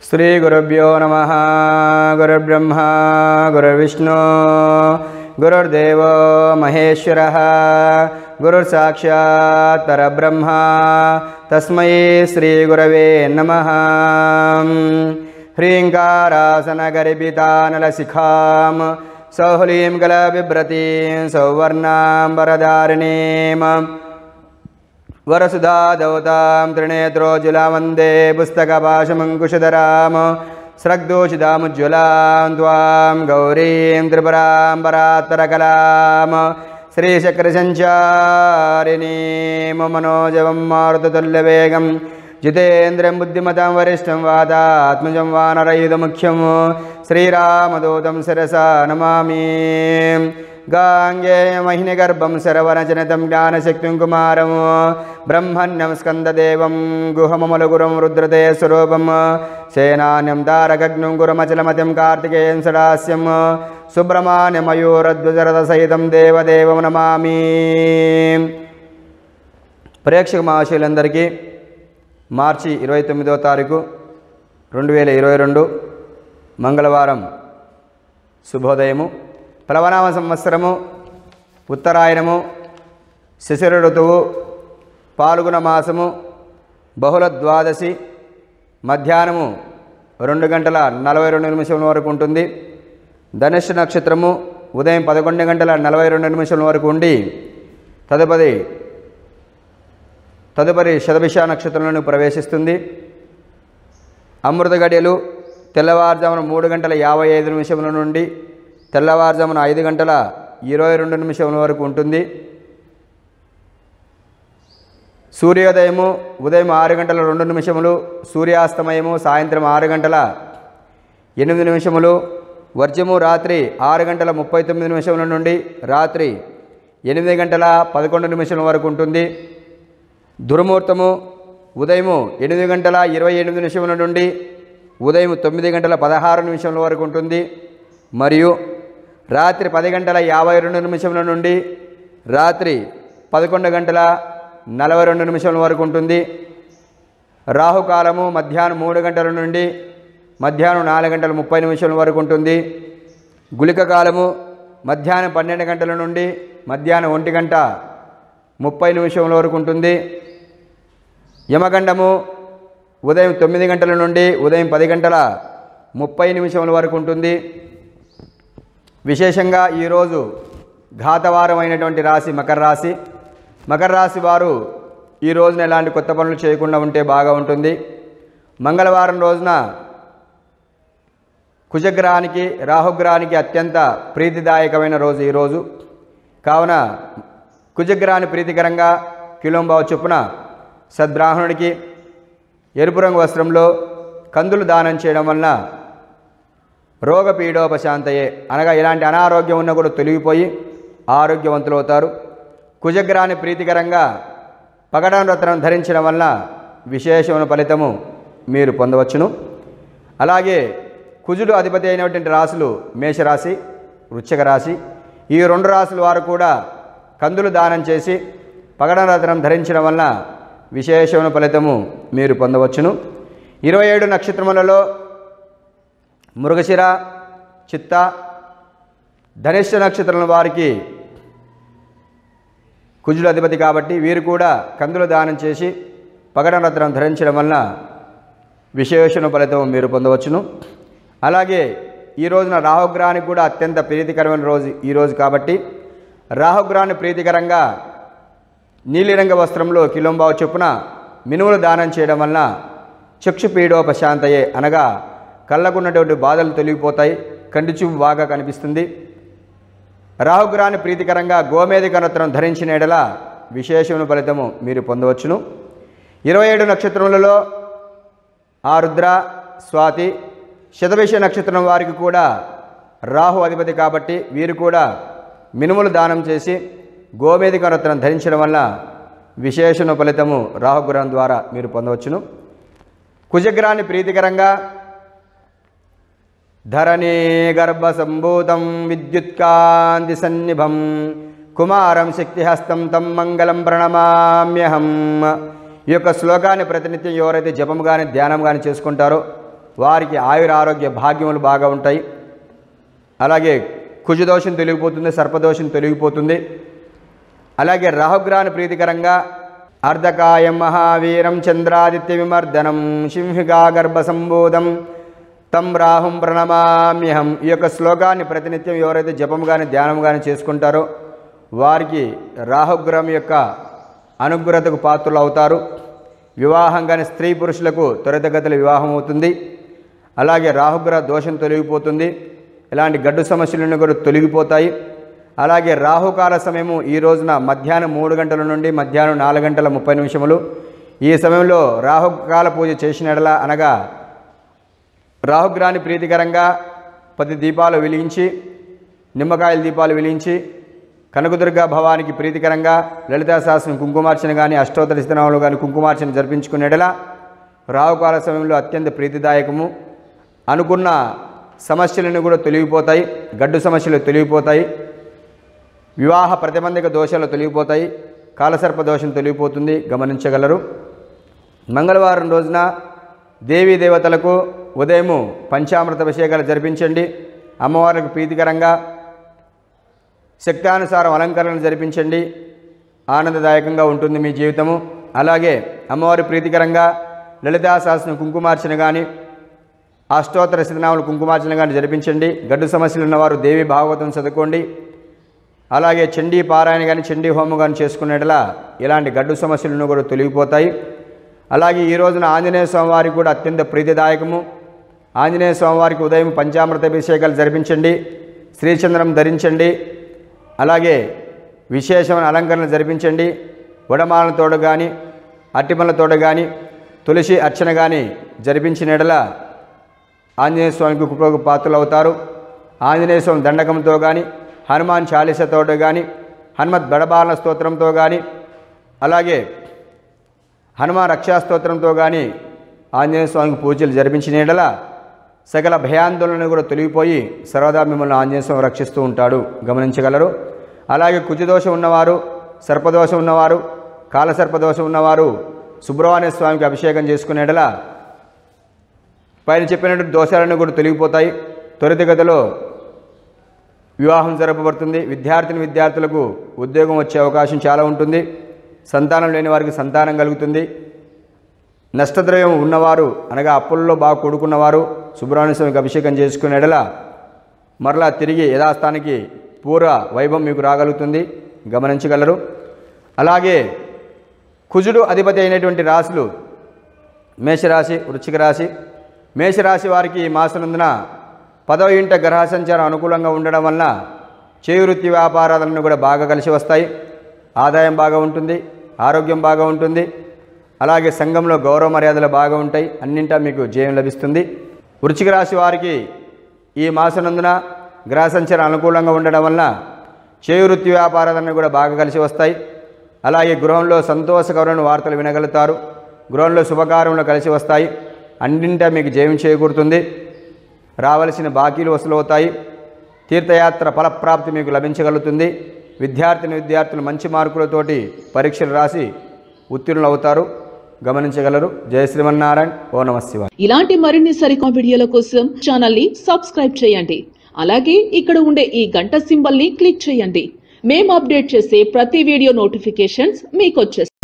శ్రీగురుభ్యో నమ గురుర్బ్రహ్మ గురుర్విష్ణు గురుర్దేవ మహేశ్వర గురుర్సాక్షాత్ పరబ్రహ్మ తస్మై శ్రీగురవే నమ హ్రీంకారాసనగరిపితానలశిఖాం సౌహ్లీం గల బిభ్రతీం సౌవర్ణాం వరదారిణీం వరసుధాదౌతాం త్రినేత్రోజ్వలావందే పుస్తకపాశమంకుశధరాం స్రగ్దోషిదాముజ్వలాం త్వాం గౌరీం త్రిపురాం పరాత్తరకలాం శ్రీచక్రసంచారిణీం మనోజవం మారుతతుల్యవేగం జితేంద్రం బుద్ధిమతాం వరిష్టం వాదాత్మజం వానరయుధముఖ్యం శ్రీరామదూతం శిరసా నమామి గాంగేయమహినిగర్భం శరవనచనతం జ్ఞానశక్తిం కుమారం బ్రహ్మణ్యం స్కందదేవం గుహమమలుగురం రుద్రతే స్వరూపం సేనాన్యం తారకగ్నం గురమచలమతిం కార్తికేయం సడాస్యం సుబ్రహ్మణ్యమయూరధ్వజరథ సహితం దేవదేవం నమామి ప్రేక్షక మహాశయులందరికీ మార్చి ఇరవై తొమ్మిదో తారీఖు రెండు వేల ఇరవై రెండు మంగళవారం శుభోదయము ప్లవనామ సంవత్సరము ఉత్తరాయణము శిశిర ఋతువు పాల్గొన మాసము బహుళ ద్వాదశి మధ్యాహ్నము రెండు గంటల నలభై రెండు నిమిషముల వరకు ఉంటుంది ధనుష్ నక్షత్రము ఉదయం పదకొండు గంటల నలభై రెండు నిమిషముల వరకు ఉండి తదుపరి తదుపరి శతభిష నక్షత్రంలోని ప్రవేశిస్తుంది అమృత గడియలు తెల్లవారుజామున మూడు గంటల యాభై ఐదు నిమిషముల నుండి తెల్లవారుజామున ఐదు గంటల ఇరవై రెండు నిమిషముల వరకు ఉంటుంది సూర్యోదయము ఉదయం ఆరు గంటల రెండు నిమిషములు సూర్యాస్తమయము సాయంత్రం ఆరు గంటల ఎనిమిది నిమిషములు వర్జము రాత్రి ఆరు గంటల ముప్పై తొమ్మిది నిమిషముల నుండి రాత్రి ఎనిమిది గంటల పదకొండు నిమిషముల వరకు ఉంటుంది దుర్ముహూర్తము ఉదయము ఎనిమిది గంటల ఇరవై ఎనిమిది నిమిషముల నుండి ఉదయం తొమ్మిది గంటల పదహారు నిమిషముల వరకు ఉంటుంది మరియు రాత్రి పది గంటల యాభై రెండు నిమిషముల నుండి రాత్రి పదకొండు గంటల నలభై రెండు నిమిషముల వరకు ఉంటుంది రాహుకాలము మధ్యాహ్నం మూడు గంటల నుండి మధ్యాహ్నం నాలుగు గంటల ముప్పై నిమిషముల వరకు ఉంటుంది గుళిక కాలము మధ్యాహ్నం పన్నెండు గంటల నుండి మధ్యాహ్నం ఒంటి గంట ముప్పై నిమిషముల వరకు ఉంటుంది యమగండము ఉదయం తొమ్మిది గంటల నుండి ఉదయం పది గంటల ముప్పై నిమిషముల వరకు ఉంటుంది విశేషంగా ఈరోజు ఘాతవారం అయినటువంటి రాశి మకర రాశి మకర రాశి వారు ఈ రోజున ఎలాంటి కొత్త పనులు చేయకుండా ఉంటే బాగా ఉంటుంది మంగళవారం రోజున కుజగ్రహానికి రాహుగ్రహానికి అత్యంత ప్రీతిదాయకమైన రోజు ఈరోజు కావున కుజగ్రహాన్ని ప్రీతికరంగా కిలోంబావు చొప్పున సద్బ్రాహ్మణుడికి ఎరుపు రంగు వస్త్రంలో కందులు దానం చేయడం వలన రోగపీడోపశాంతయే అనగా ఎలాంటి అనారోగ్యం ఉన్నా కూడా తొలగిపోయి ఆరోగ్యవంతులు అవుతారు కుజగ్రహాన్ని ప్రీతికరంగా పగడం రత్నం ధరించడం వలన విశేషమైన ఫలితము మీరు పొందవచ్చును అలాగే కుజుడు అధిపతి అయినటువంటి రాశులు మేషరాశి వృశ్చిక రాశి ఈ రెండు రాశుల వారు కూడా కందులు దానం చేసి పగడం రత్నం ధరించడం వలన విశేషమైన ఫలితము మీరు పొందవచ్చును ఇరవై ఏడు నక్షత్రములలో మృగశిర చిత్త ధనిష్ట నక్షత్రం వారికి కుజుడు అధిపతి కాబట్టి వీరు కూడా కందులు దానం చేసి పగడం రత్నం ధరించడం వలన విశేషణ ఫలితం మీరు పొందవచ్చును అలాగే ఈ రోజున రాహుగ్రహానికి కూడా అత్యంత ప్రీతికరమైన రోజు ఈ రోజు కాబట్టి రాహుగ్రహాన్ని ప్రీతికరంగా నీలిరంగ వస్త్రంలో కిలోంబావు చొప్పున మినుములు దానం చేయడం వలన చక్షుపీడోపశాంతయే అనగా కళ్ళకున్నటువంటి బాధలు తొలగిపోతాయి కంటి చూపు బాగా కనిపిస్తుంది రాహుగ్రహాన్ని ప్రీతికరంగా గోమేధి కనత్రం ధరించిన ఎడల విశేషమైన ఫలితము మీరు పొందవచ్చును ఇరవై ఏడు నక్షత్రములలో ఆరుద్ర స్వాతి శతభిష నక్షత్రం వారికి కూడా రాహు అధిపతి కాబట్టి వీరు కూడా మినుములు దానం చేసి గోమేధి కనత్రం ధరించడం వల్ల విశేషణ ఫలితము రాహుగ్రహం ద్వారా మీరు పొందవచ్చును కుజగ్రహాన్ని ప్రీతికరంగా ధరణీ గర్భసంభూతం విద్యుత్కాంతి సన్నిభం కుమారం శక్తిహస్తం తం మంగళం ప్రణమామ్యహం ఈ యొక్క శ్లోకాన్ని ప్రతినిత్యం ఎవరైతే జపం కానీ ధ్యానం కానీ చేసుకుంటారో వారికి ఆయుర ఆరోగ్య భాగ్యములు బాగా ఉంటాయి అలాగే కుజదోషం తొలగిపోతుంది సర్పదోషం తొలగిపోతుంది అలాగే రాహుగ్రహాన్ని ప్రీతికరంగా అర్ధకాయం మహావీరం చంద్రాదిత్య విమర్దనం సింహిగా గర్భ సంబోధం తం రాహుం ప్రణమామ్యహం ఈ యొక్క శ్లోకాన్ని ప్రతినిత్యం ఎవరైతే జపం కానీ ధ్యానం కానీ చేసుకుంటారో వారికి రాహుగ్రహం యొక్క అనుగ్రహతకు పాత్రలు అవుతారు వివాహం కానీ స్త్రీ పురుషులకు త్వరితగతిన వివాహం అవుతుంది అలాగే రాహుగ్రహ దోషం తొలగిపోతుంది ఇలాంటి గడ్డు సమస్యలను కూడా తొలగిపోతాయి అలాగే రాహుకాల సమయము ఈ రోజున మధ్యాహ్నం మూడు గంటల నుండి మధ్యాహ్నం నాలుగు గంటల ముప్పై నిమిషములు ఈ సమయంలో రాహుకాల పూజ చేసినట్లా అనగా రాహుగ్రహాన్ని ప్రీతికరంగా పది దీపాలు వెలిగించి నిమ్మకాయల దీపాలు వెలిగించి కనకదుర్గ భవానికి ప్రీతికరంగా లలితా సహస్రం కుంకుమార్చన కానీ అష్టోత్తర స్థితనామాలు కానీ కుంకుమార్చన జరిపించుకునేటలా రాహుకాల సమయంలో అత్యంత ప్రీతిదాయకము అనుకున్న సమస్యలను కూడా తొలగిపోతాయి గడ్డు సమస్యలు తొలగిపోతాయి వివాహ ప్రతిబంధక దోషాలు తొలగిపోతాయి కాలసర్ప దోషం తొలగిపోతుంది గమనించగలరు మంగళవారం రోజున దేవీ దేవతలకు ఉదయము పంచామృత అభిషేకాలు జరిపించండి అమ్మవారికి ప్రీతికరంగా శక్తానుసారం అలంకరణలు జరిపించండి ఆనందదాయకంగా ఉంటుంది మీ జీవితము అలాగే అమ్మవారి ప్రీతికరంగా లలితా సహస్రం కుంకుమార్చన కానీ అష్టోత్తర శతనాములు కుంకుమార్చన కానీ జరిపించండి గడ్డు సమస్యలు ఉన్నవారు దేవి భాగవతం చదువుకోండి అలాగే చండీ పారాయణ కానీ చండీ హోమం కానీ చేసుకునేటలా ఇలాంటి గడ్డు సమస్యలను కూడా తొలగిపోతాయి అలాగే ఈ రోజున ఆంజనేయ స్వామివారికి కూడా అత్యంత ప్రీతిదాయకము ఆంజనేయ స్వామివారికి ఉదయం పంచామృత అభిషేకాలు జరిపించండి శ్రీచంద్రం ధరించండి అలాగే విశేషమైన అలంకరణ జరిపించండి వడమాలతోడు కానీ అట్టిపళ్ళతోడు కానీ తులసి అర్చన కానీ జరిపించినడల ఆంజనేయ స్వామికి కృపకు పాత్రలు అవుతారు ఆంజనేయ స్వామి దండకంతో కానీ హనుమాన్ చాలీసతో కానీ హనుమత్ బడబాలన స్తోత్రంతో కానీ అలాగే హనుమాన్ రక్షాస్తోత్రంతో కానీ ఆంజనేయ స్వామికి పూజలు జరిపించిన సకల భయాందోళన కూడా తొలగిపోయి సర్వదా మిమ్మల్ని ఆంజనేయ స్వామి రక్షిస్తూ ఉంటాడు గమనించగలరు అలాగే కుజదోషం ఉన్నవారు సర్పదోషం ఉన్నవారు కాలసర్పదోషం ఉన్నవారు సుబ్రహ్మణ్య స్వామికి అభిషేకం చేసుకునేటలా పైన చెప్పినట్టు దోషాలన్నీ కూడా తొలగిపోతాయి త్వరితగతిలో వివాహం జరపబడుతుంది విద్యార్థిని విద్యార్థులకు ఉద్యోగం వచ్చే అవకాశం చాలా ఉంటుంది సంతానం లేని వారికి సంతానం కలుగుతుంది నష్టద్రవ్యం ఉన్నవారు అనగా అప్పుల్లో బాగా కూడుకున్నవారు సుబ్రహ్మణ్య స్వామికి అభిషేకం చేసుకునేడలా మరలా తిరిగి యథాస్థానికి పూర్వ వైభవం మీకు రాగలుగుతుంది గమనించగలరు అలాగే కుజుడు అధిపతి అయినటువంటి రాశులు మేషరాశి వృశ్చిక రాశి మేషరాశి వారికి ఈ మాసనందున పదవ ఇంట గ్రహ సంచారం అనుకూలంగా ఉండడం వలన చేవృత్తి వ్యాపారాలను కూడా బాగా కలిసి వస్తాయి ఆదాయం బాగా ఉంటుంది ఆరోగ్యం బాగా ఉంటుంది అలాగే సంఘంలో గౌరవ మర్యాదలు బాగా ఉంటాయి అన్నింటా మీకు జయం లభిస్తుంది వృశ్చిక రాశి వారికి ఈ మాసనందున గ్రహ సంచారం అనుకూలంగా ఉండడం వలన చేవృత్తి వ్యాపారాలను కూడా బాగా కలిసి వస్తాయి అలాగే గృహంలో సంతోషకరమైన వార్తలు వినగలుగుతారు గృహంలో శుభకార్యములు కలిసి వస్తాయి అన్నింటా మీకు జయం చేకూరుతుంది రావలసిన బాకీలు వసూలవుతాయి తీర్థయాత్ర ఫలప్రాప్తి మీకు లభించగలుగుతుంది విద్యార్థిని విద్యార్థులు మంచి మార్కులతోటి పరీక్షలు రాసి ఉత్తీర్ణులు అవుతారు గమనించగలరు జయ శ్రీమన్నారాయణ ఓ నమ శివాయ ఇలాంటి మరిన్ని సరికొత్త వీడియోల కోసం ఛానల్ ని సబ్స్క్రైబ్ చేయండి అలాగే ఇక్కడ ఉండే ఈ గంట సింబల్ ని క్లిక్ చేయండి మేము అప్డేట్ చేసే ప్రతి వీడియో నోటిఫికేషన్స్ మీకు వచ్చేస్తాయి